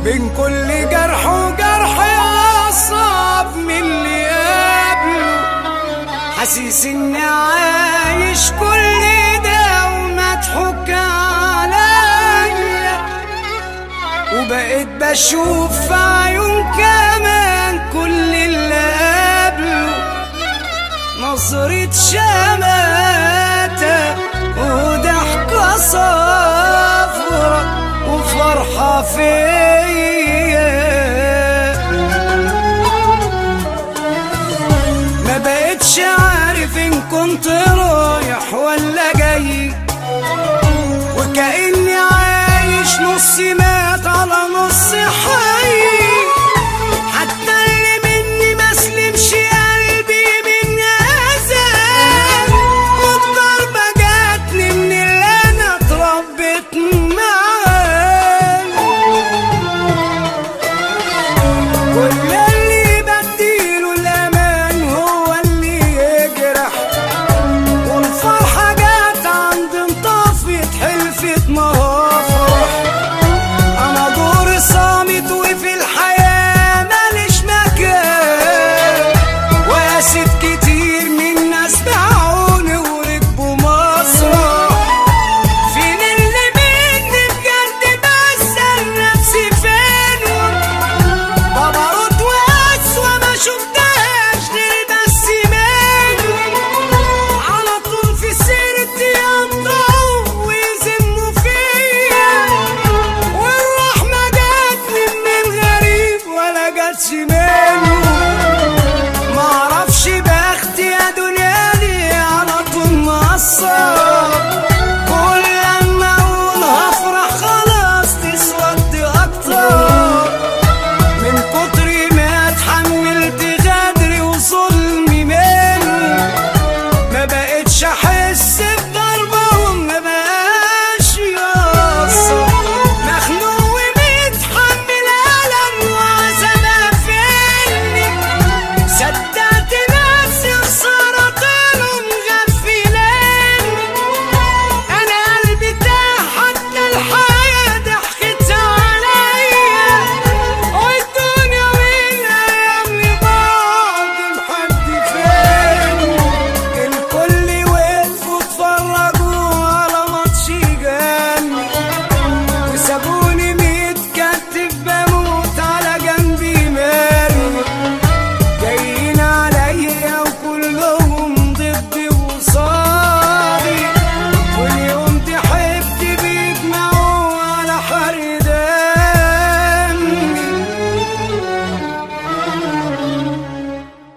بين كل جرح وجرح أصعب من اللي قبله حاسس إني عايش كل ده ومضحوك عليا وبقيت بشوف في عيون كمان كل اللي قبله نظرة شماتة وضحكة صفرة وفرحة فيا ما بقتش عارف ان كنت رايح ولا جاي وكأني عايش نص مات على نص حي حتى اللي مني ما سلمش قلبي من أذان والضربة جاتني من اللي أنا اتربيت